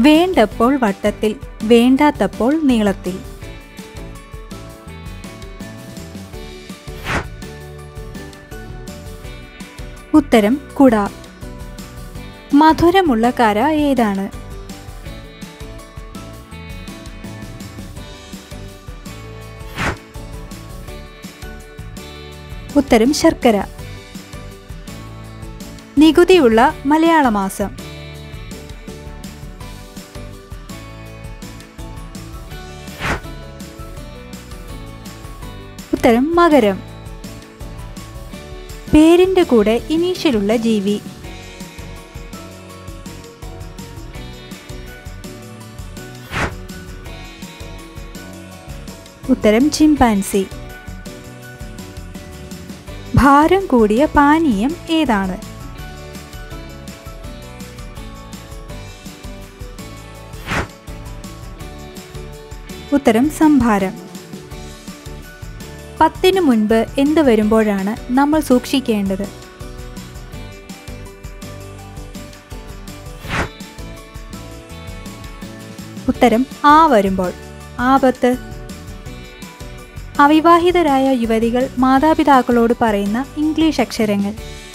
വേണ്ടപ്പോൾ വട്ടത്തിൽ വേണ്ടാത്തപ്പോൾ നീളത്തിൽ ഉത്തരം കുട മധുരമുള്ള കര ഏതാണ് ഉത്തരം ശർക്കര നികുതിയുള്ള മലയാള മാസം ഉത്തരം മകരം പേരിന്റെ കൂടെ ഇനീഷ്യലുള്ള ജീവി ഉത്തരം ചിമ്പാൻസി ഭാരം കൂടിയ പാനീയം ഏതാണ് ഉത്തരം സംഭാരം പത്തിനു മുൻപ് എന്ത് വരുമ്പോഴാണ് നമ്മൾ സൂക്ഷിക്കേണ്ടത് ഉത്തരം ആ വരുമ്പോൾ ആപത്ത് അവിവാഹിതരായ യുവതികൾ മാതാപിതാക്കളോട് പറയുന്ന ഇംഗ്ലീഷ് അക്ഷരങ്ങൾ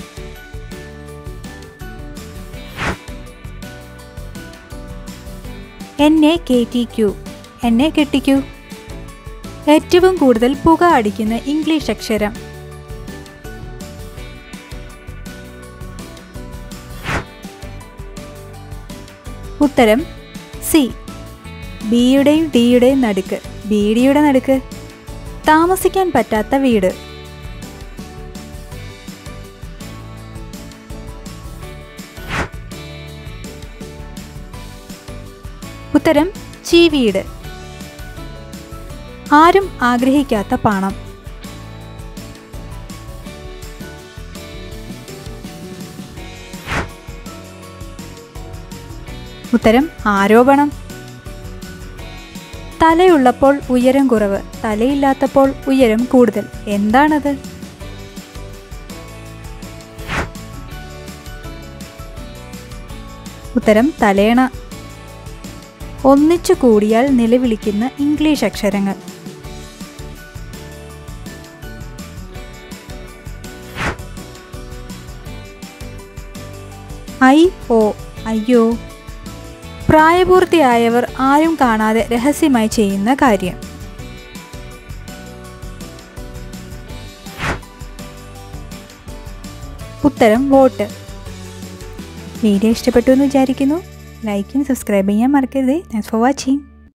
എന്നെ കയറ്റിക്കൂ എന്നെ കെട്ടിക്കൂ ഏറ്റവും കൂടുതൽ പുക അടിക്കുന്ന ഇംഗ്ലീഷ് അക്ഷരം ഉത്തരം സി ബിയുടെയും ഡിയുടെയും നടുക്ക് ബീഡിയുടെ നടുക്ക് താമസിക്കാൻ പറ്റാത്ത വീട് ഉത്തരം ചീവീട് ആരും ആഗ്രഹിക്കാത്ത പണം ഉത്തരം ആരോപണം തലയുള്ളപ്പോൾ ഉയരം കുറവ് തലയില്ലാത്തപ്പോൾ ഉയരം കൂടുതൽ എന്താണത് ഉത്തരം തലേണ ഒന്നിച്ചു കൂടിയാൽ നിലവിളിക്കുന്ന ഇംഗ്ലീഷ് അക്ഷരങ്ങൾ ഐ ഓ അയ്യോ പ്രായപൂർത്തിയായവർ ആരും കാണാതെ രഹസ്യമായി ചെയ്യുന്ന കാര്യം ഉത്തരം വോട്ട് വീഡിയോ ഇഷ്ടപ്പെട്ടു എന്ന് വിചാരിക്കുന്നു ലൈക്കും സബ്സ്ക്രൈബ് ചെയ്യാൻ മറക്കരുത് താങ്ക്സ് ഫോർ വാച്ചിങ്